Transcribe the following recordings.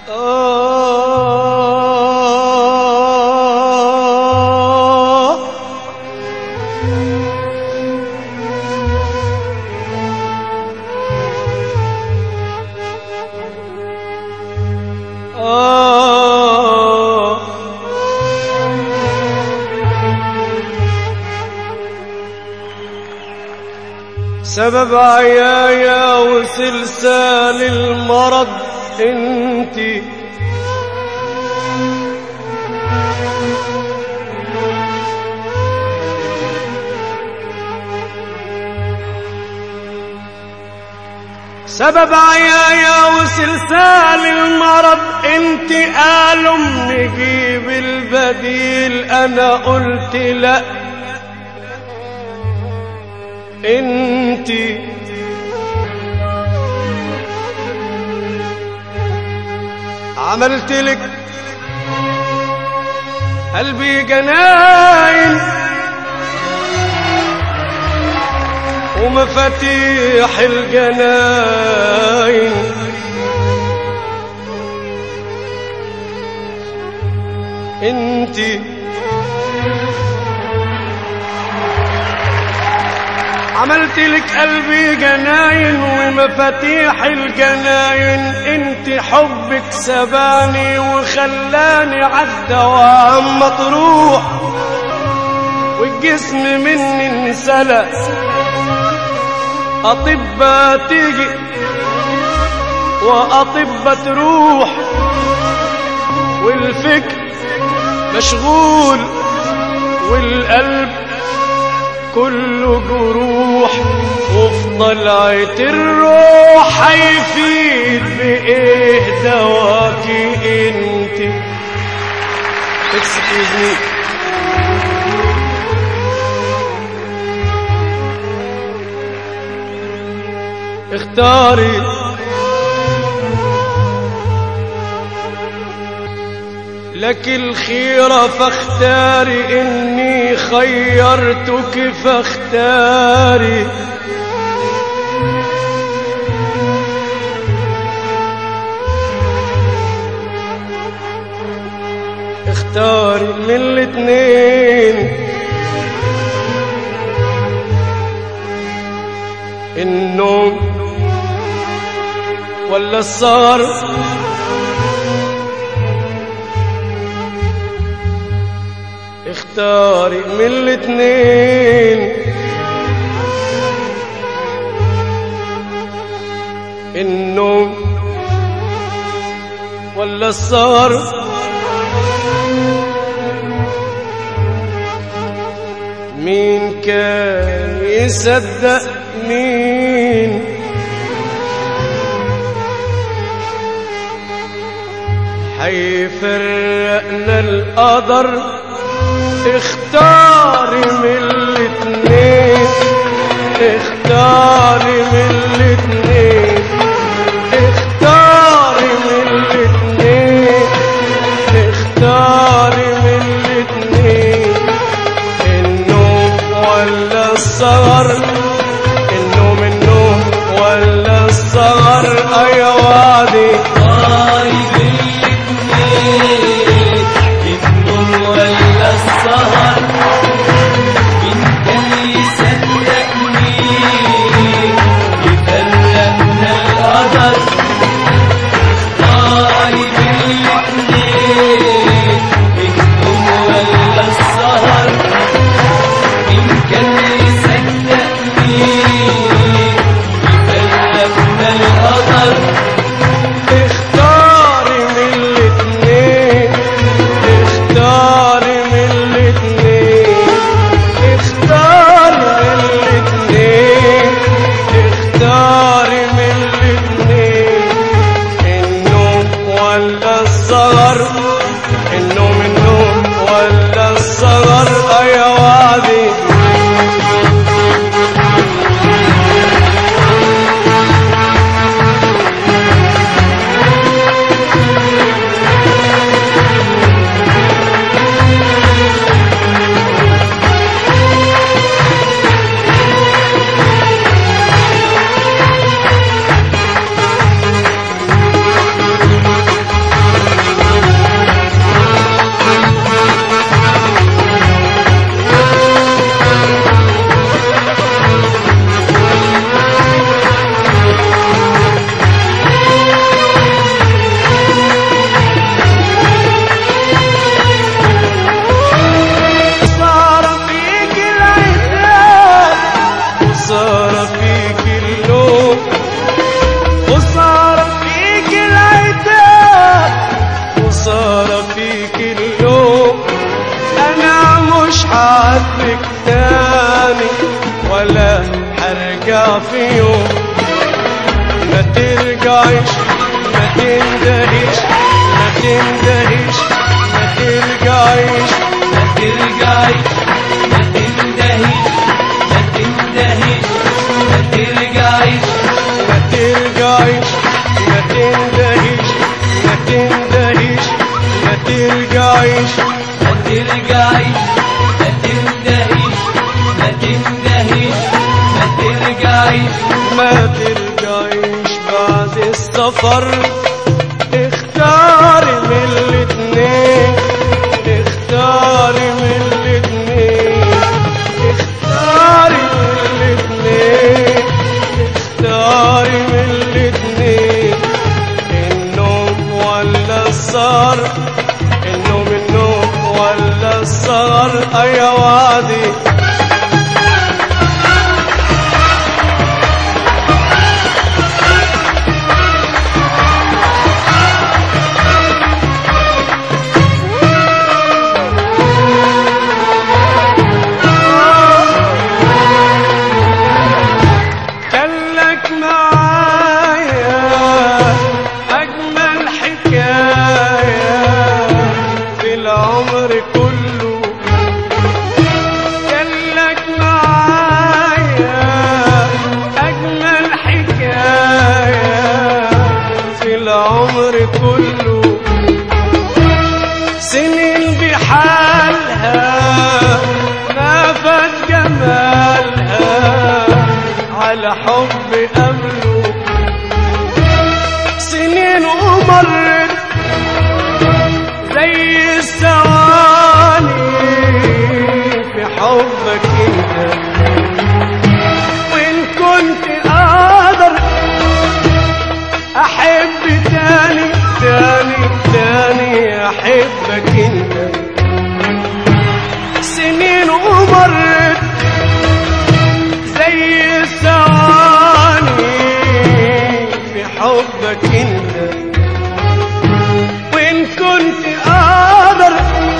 آه آه سبب عيايا وسلسال المرض انتي سبب عيايا وسلسال المرض انت قالوا نجيب البديل انا قلت لا انت عملت لك قلبي جناين ومفاتيح الجناين انتي عملت لك قلبي جناين ومفاتيح الجناين انت حبك سباني وخلاني عالدوام مطروح والجسم مني انسلق أطباء تيجي وأطباء تروح والفكر مشغول والقلب كله جروح وفي طلعة الروح هيفيد بإيه دواكي انت Excuse me اختاري لك الخيرة فاختاري إني خيرتك فاختاري اختاري من الاتنين النوم ولا السهر اختاري من الاتنين النوم ولا السهر مين كان يصدق مين حيفرقنا القدر اختاري من الاتنين اختاري من الاتنين اختاري من الاتنين اختاري من الاتنين النوم ولا السهر النوم النوم ولا السهر اي وادي طارق الاثنين النوم ولا السهر من كان يصدقني يفرقنا القدر طارق الاثنين النوم ولا السهر من كان يصدقني يفرقنا القدر اختاري من الاتنين اختاري من الاتنين اختاري من الاتنين اختاري من الاتنين النوم ولا السهر النوم النوم ولا السهر اي وادي ترجعيش ما تندهيش ما تندهيش ما ترجعيش ما ترجعيش ما تندهيش ما تندهيش ما ترجعيش ما ترجعيش ما تندهيش ما تندهيش ما ترجعيش ما ترجعيش ما تندهيش ما تندهيش ما ترجعيش ما ترجعيش بعد السفر اختاري من الاتنين اختاري من الاتنين اختاري من الاتنين اختاري من الاتنين النوم ولا السهر النوم النوم ولا السهر اي وعدي كلك معايا أجمل حكاية في العمر كله كلك معايا أجمل حكاية في العمر كله سنين بحالها ما فات جمالها على حب قبله سنين ومرت زي الثواني في حبك انت وان كنت اقدر احب تاني تاني تاني احبك انت سنين ومرت زي الثواني في حبك انت وان كنت اقدر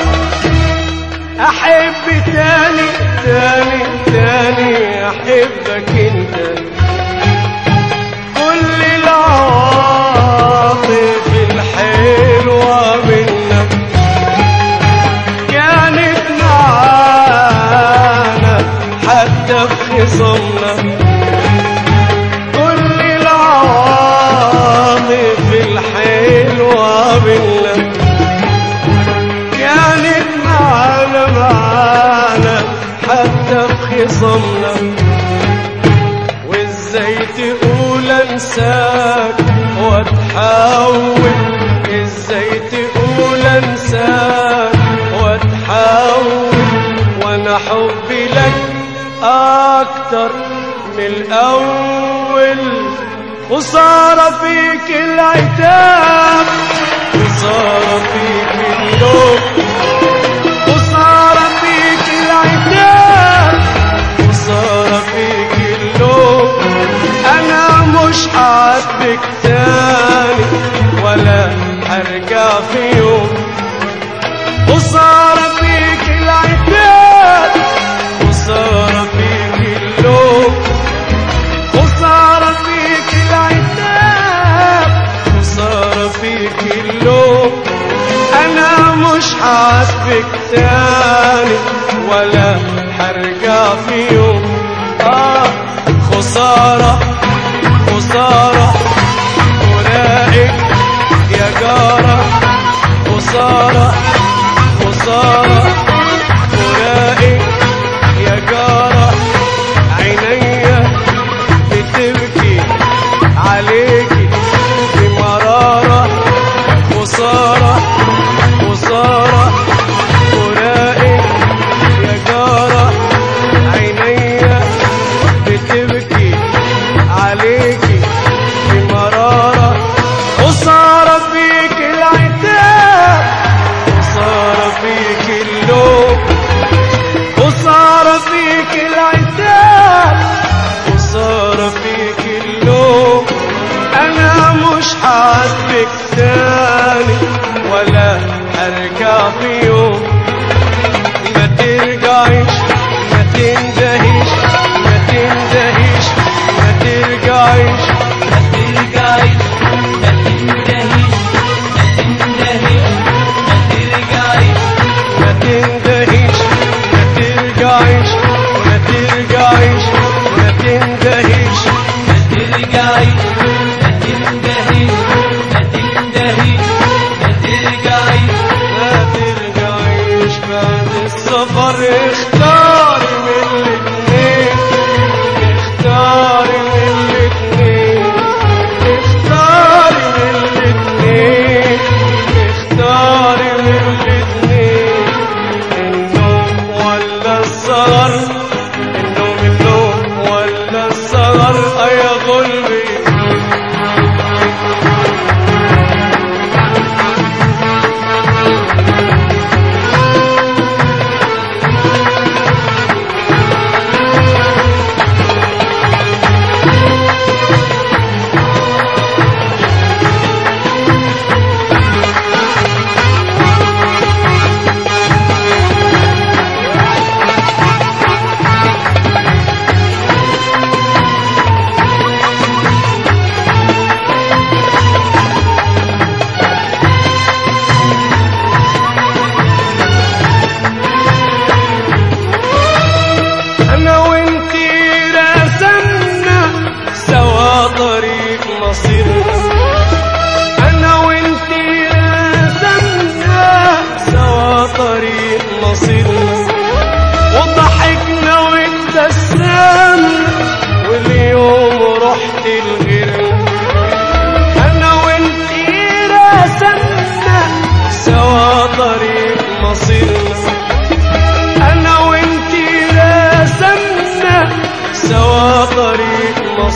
احب تاني تاني تاني احبك انت كل العواطف الحلوة منك كانت معانا حتى في خصمنا كل العواطف الحلوة منك كانت معانا معانا حتى في خصمنا وازاي تقول انساك واتحول ازاي تقول انساك واتحول وانا حبي لك اكتر من الاول خسارة فيك العتاب خسارة فيك اللوم خسارة فيك العتاب خسارة فيك اللوم أنا مش هعاتبك تاني ولا هرجع في يوم خسارة فيك العتاب خسارة فيك اللوم خسارة فيك العتاب خسارة فيك اللوم أنا مش هعاتبك تاني ولا هرجع في يوم آه خسارة خسارة فراقك يا جارة خسارة خسارة فراقك يا جارة عينيا بتبكي عليكي بمرارة خسارة خسارة فراقك يا جارة عينيا بتبكي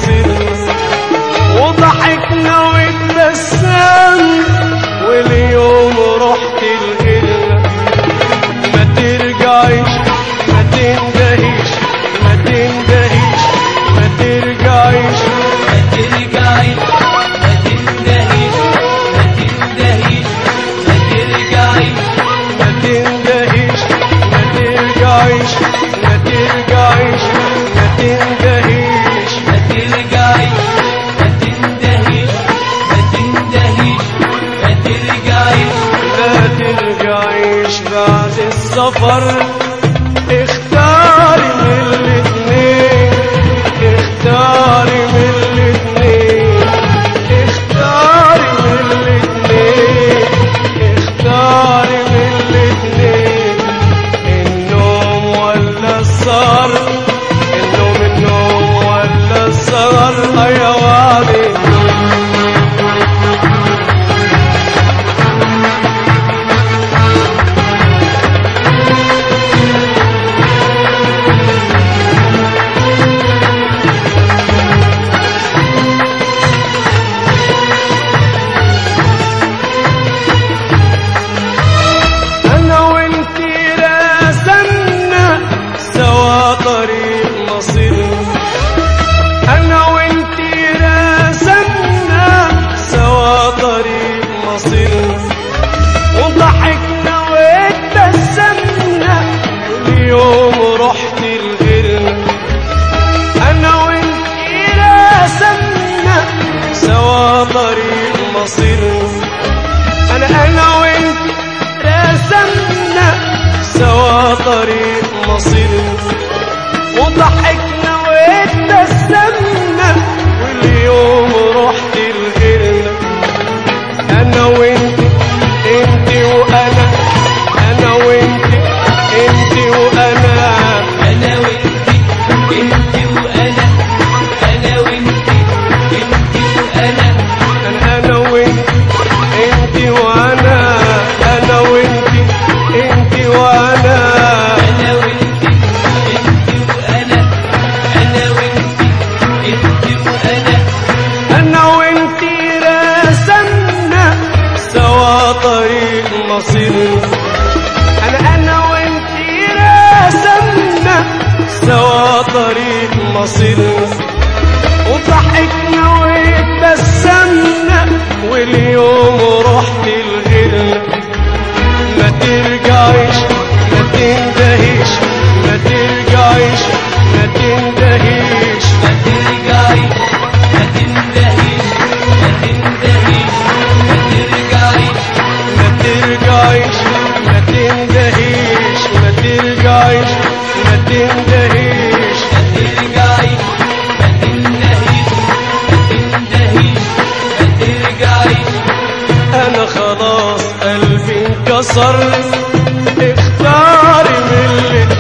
مصيرنا وضحكنا واتبسمنا واليوم رحت الغلة ما ترجعيش ما تندهيش ما تندهيش ما ترجعيش ما ترجعيش ما تندهيش ما تندهيش ما ترجعيش ما تندهيش ما ترجعيش ما ترجعيش ما تندهيش ما ترجعيش ما تندهيش ما تندهيش ما ترجعيش لا ترجعيش بعد السفر اختاري من الاتنين اختاري من الاتنين اختاري من الاتنين اختاري من الاتنين النوم ولا السهر النوم النوم ولا السهر يا وعدي انا وانتي رسمنا سوا طريق مصيرنا انا وانتي رسمنا سوا طريق مصيرنا وضحكنا واتبسمنا واليوم رحت الغيرنا انا وانتي رسمنا سوا طريق مصيرنا انا انا وانت رسمنا سوا طريق مصيرنا وضحكنا واتبسمنا واليوم رحت الغيرنا انا وانت انت وانا انا وانت انت وانا انا وانتي انت وانا انا وانتي انت وانا انا انا وانت انت وانا انا وانت انت وانا انا وانتي انت وانا انا وانتي انت وانا انا وانتي رسمنا سوا طريق مصيرنا انا انا وانتي رسمنا سوا طريق مصيرنا وضحكنا واتبسمنا واليوم رحت الغيرنا ما ترجعيش ما تندهيش ما ترجعيش ما تندهيش ما ترجعيش ما تندهيش ما تندهيش ما ترجعيش ما ترجعيش ما تندهيش ما ترجعيش ما تندهيش ما ترجعيش ما تندهيش ما تندهيش ما ترجعيش انا خلاص قلبي انكسر اختاري من اللي